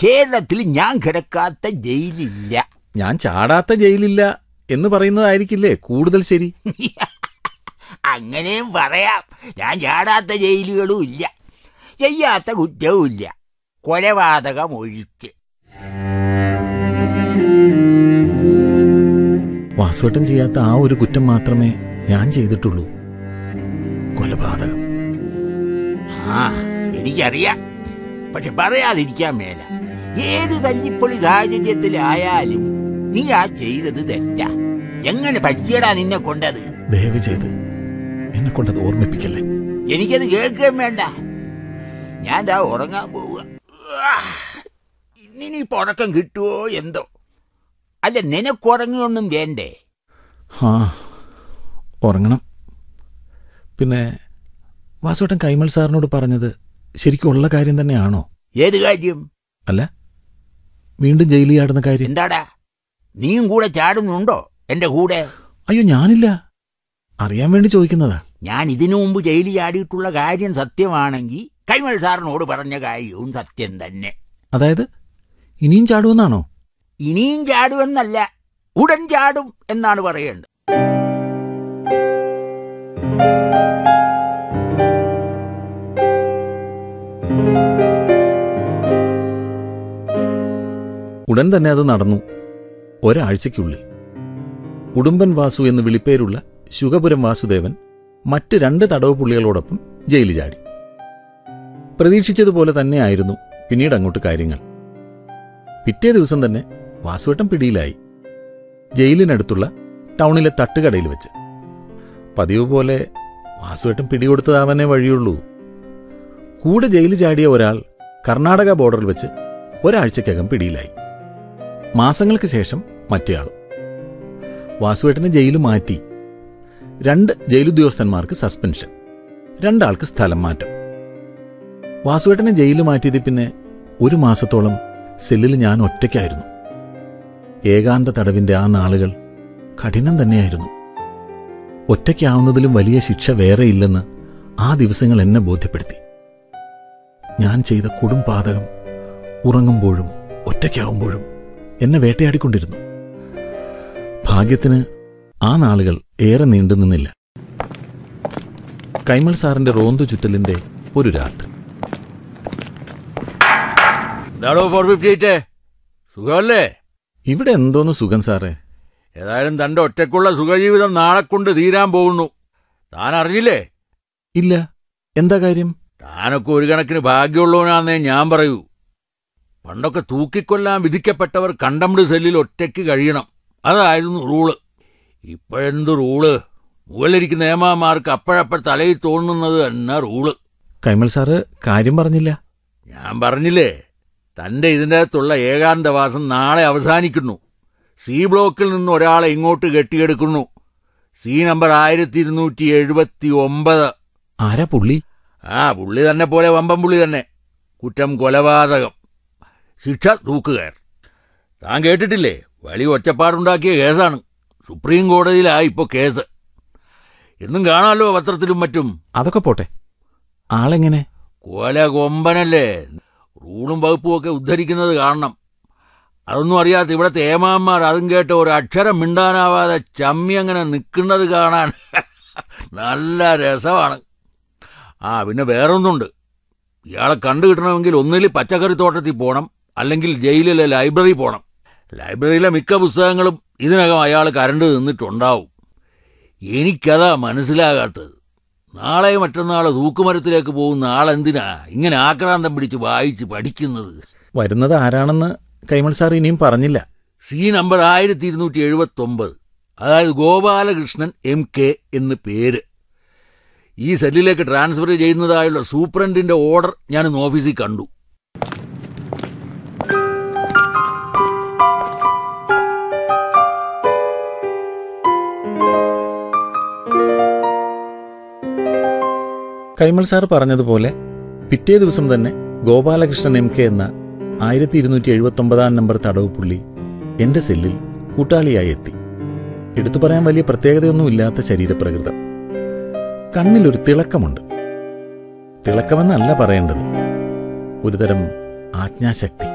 കേരളത്തിൽ ഞാൻ കിടക്കാത്ത ജയിലില്ല ഞാൻ ചാടാത്ത ജയിലില്ല എന്ന് പറയുന്നതായിരിക്കില്ലേ കൂടുതൽ ശരി അങ്ങനെയും പറയാം ഞാൻ ചാടാത്ത ജയിലുകളും ഇല്ല ചെയ്യാത്ത കുറ്റവും ഇല്ല കൊലപാതകം ഒഴിച്ച് വാസുവട്ടം ചെയ്യാത്ത ആ ഒരു കുറ്റം മാത്രമേ ഞാൻ ചെയ്തിട്ടുള്ളൂ കൊലപാതകം ആ എനിക്കറിയാം പക്ഷെ പറയാതിരിക്കാൻ മേല ഏത് തല്ലിപ്പൊളി സാഹചര്യത്തിലായാലും നീ ആ ചെയ്തത് തെറ്റാ എങ്ങനെ പറ്റിയടാ നിന്നെ കൊണ്ടത് ദയവ് ചെയ്ത് എന്നെ കൊണ്ടത് ഓർമ്മിപ്പിക്കല്ലേ എനിക്കത് കേൾക്കാൻ വേണ്ട ഞാൻ ദാ ഉറങ്ങാൻ പോവുക ഇന്നിനിപ്പോ ഉറക്കം കിട്ടുമോ എന്തോ അല്ല നിനക്കുറങ്ങിയൊന്നും വേണ്ടേ ആ ഉറങ്ങണം പിന്നെ വാസുവട്ടൻ കൈമൾ സാറിനോട് പറഞ്ഞത് ശരിക്കും ഉള്ള കാര്യം തന്നെയാണോ ഏത് കാര്യം അല്ല വീണ്ടും ജയിലിൽ ചാടുന്ന കാര്യം എന്താടാ നീയും കൂടെ ചാടുന്നുണ്ടോ എന്റെ കൂടെ അയ്യോ ഞാനില്ല അറിയാൻ വേണ്ടി ചോദിക്കുന്നതാ ഞാൻ ഇതിനു മുമ്പ് ജയിലിൽ ചാടിയിട്ടുള്ള കാര്യം സത്യമാണെങ്കിൽ കൈമൾ സാറിനോട് പറഞ്ഞ കാര്യവും സത്യം തന്നെ അതായത് ഇനിയും ചാടുമെന്നാണോ ഇനിയും ചാടുമെന്നല്ല ഉടൻ ചാടും എന്നാണ് പറയേണ്ടത് ഉടൻ തന്നെ അത് നടന്നു ഒരാഴ്ചയ്ക്കുള്ളിൽ ഉടുമ്പൻ വാസു എന്ന് വിളിപ്പേരുള്ള ശുഗപുരം വാസുദേവൻ മറ്റ് രണ്ട് തടവ് പുള്ളികളോടൊപ്പം ജയിലിൽ ചാടി പ്രതീക്ഷിച്ചതുപോലെ തന്നെയായിരുന്നു പിന്നീട് അങ്ങോട്ട് കാര്യങ്ങൾ പിറ്റേ ദിവസം തന്നെ വാസുവേട്ടൻ പിടിയിലായി ജയിലിനടുത്തുള്ള ടൗണിലെ തട്ടുകടയിൽ വെച്ച് പതിവ് പോലെ വാസുവേട്ടൻ പിടികൊടുത്തതാവാനേ വഴിയുള്ളൂ കൂടെ ജയിലിൽ ചാടിയ ഒരാൾ കർണാടക ബോർഡറിൽ വെച്ച് ഒരാഴ്ചക്കകം പിടിയിലായി മാസങ്ങൾക്ക് ശേഷം മറ്റേയാളും വാസുവേട്ടനെ ജയിൽ മാറ്റി രണ്ട് ജയിലുദ്യോഗസ്ഥന്മാർക്ക് സസ്പെൻഷൻ രണ്ടാൾക്ക് സ്ഥലം മാറ്റം വാസുവേട്ടനെ ജയിൽ മാറ്റിയത് പിന്നെ ഒരു മാസത്തോളം സെല്ലിൽ ഞാൻ ഒറ്റയ്ക്കായിരുന്നു ഏകാന്ത തടവിന്റെ ആ നാളുകൾ കഠിനം തന്നെയായിരുന്നു ഒറ്റയ്ക്കാവുന്നതിലും വലിയ ശിക്ഷ വേറെയില്ലെന്ന് ആ ദിവസങ്ങൾ എന്നെ ബോധ്യപ്പെടുത്തി ഞാൻ ചെയ്ത കൊടും പാതകം ഉറങ്ങുമ്പോഴും ഒറ്റയ്ക്കാവുമ്പോഴും എന്നെ വേട്ടയാടിക്കൊണ്ടിരുന്നു ഭാഗ്യത്തിന് ആ നാളുകൾ ഏറെ നീണ്ടു നിന്നില്ല കൈമൾ സാറിന്റെ റോന്തു ചുറ്റലിന്റെ ഒരു രാത്രി എന്താണോ ഫോർ ഫിഫ്റ്റി എയ്റ്റ് സുഖമല്ലേ ഇവിടെ എന്തോന്ന് സുഖം സാറേ ഏതായാലും തന്റെ ഒറ്റയ്ക്കുള്ള സുഖജീവിതം നാളെ കൊണ്ട് തീരാൻ പോകുന്നു താൻ അറിഞ്ഞില്ലേ ഇല്ല എന്താ കാര്യം താനൊക്കെ ഒരു കണക്കിന് ഭാഗ്യമുള്ളവനാന്നേ ഞാൻ പറയൂ പണ്ടൊക്കെ തൂക്കിക്കൊല്ലാൻ വിധിക്കപ്പെട്ടവർ കണ്ടംഡ് സെല്ലിൽ ഒറ്റയ്ക്ക് കഴിയണം അതായിരുന്നു റൂള് ഇപ്പോഴെന്ത് റൂള് മുകളിലിരിക്കുന്ന ഏമാമാർക്ക് അപ്പോഴപ്പോൾ തലയിൽ തോന്നുന്നത് തന്നെ റൂള് കൈമൾ സാറ് കാര്യം പറഞ്ഞില്ല ഞാൻ പറഞ്ഞില്ലേ തന്റെ ഇതിൻ്റെ അകത്തുള്ള ഏകാന്തവാസം നാളെ അവസാനിക്കുന്നു സി ബ്ലോക്കിൽ നിന്ന് ഒരാളെ ഇങ്ങോട്ട് കെട്ടിയെടുക്കുന്നു സി നമ്പർ ആയിരത്തി ഇരുന്നൂറ്റി എഴുപത്തി ഒമ്പത് ആരാ പുള്ളി ആ പുള്ളി തന്നെ പോലെ വമ്പം പുള്ളി തന്നെ കുറ്റം കൊലപാതകം ശിക്ഷ തൂക്കുകയർ താൻ കേട്ടിട്ടില്ലേ വലിയ ഒച്ചപ്പാടുണ്ടാക്കിയ കേസാണ് സുപ്രീം കോടതിയിലാ ഇപ്പോൾ കേസ് എന്നും കാണാമല്ലോ പത്രത്തിലും മറ്റും അതൊക്കെ പോട്ടെ ആളെങ്ങനെ കൊല കൊമ്പനല്ലേ റൂളും വകുപ്പും ഒക്കെ ഉദ്ധരിക്കുന്നത് കാണണം അതൊന്നും അറിയാത്ത ഇവിടുത്തെ ഏമാന്മാർ അതും കേട്ട് ഒരു അക്ഷരം മിണ്ടാനാവാതെ ചമ്മി അങ്ങനെ നിൽക്കുന്നത് കാണാൻ നല്ല രസമാണ് ആ പിന്നെ വേറൊന്നുണ്ട് ഇയാളെ കണ്ടു കിട്ടണമെങ്കിൽ ഒന്നിൽ പച്ചക്കറി തോട്ടത്തിൽ പോകണം അല്ലെങ്കിൽ ജയിലിലെ ലൈബ്രറി പോകണം ലൈബ്രറിയിലെ മിക്ക പുസ്തകങ്ങളും ഇതിനകം അയാൾ കരണ്ട് നിന്നിട്ടുണ്ടാവും എനിക്കതാ മനസ്സിലാകാത്തത് നാളെ മറ്റന്നാളെ തൂക്കുമരത്തിലേക്ക് പോകുന്ന ആളെന്തിനാ ഇങ്ങനെ ആക്രാന്തം പിടിച്ച് വായിച്ച് പഠിക്കുന്നത് വരുന്നത് ആരാണെന്ന് കൈമൾ സാർ ഇനിയും പറഞ്ഞില്ല സി നമ്പർ ആയിരത്തി ഇരുന്നൂറ്റി എഴുപത്തി ഒമ്പത് അതായത് ഗോപാലകൃഷ്ണൻ എം കെ എന്ന് പേര് ഈ സെല്ലിലേക്ക് ട്രാൻസ്ഫർ ചെയ്യുന്നതായുള്ള സൂപ്രണ്ടിന്റെ ഓർഡർ ഞാൻ ഇന്ന് ഓഫീസിൽ കണ്ടു കൈമൾ സാർ പറഞ്ഞതുപോലെ പിറ്റേ ദിവസം തന്നെ ഗോപാലകൃഷ്ണൻ എം കെ എന്ന ആയിരത്തി ഇരുന്നൂറ്റി എഴുപത്തൊമ്പതാം നമ്പർ തടവ് പുള്ളി എന്റെ സെല്ലിൽ കൂട്ടാളിയായി എത്തി എടുത്തു പറയാൻ വലിയ പ്രത്യേകതയൊന്നുമില്ലാത്ത ശരീരപ്രകൃതം കണ്ണിലൊരു തിളക്കമുണ്ട് തിളക്കമെന്നല്ല പറയേണ്ടത് ഒരുതരം ആജ്ഞാശക്തി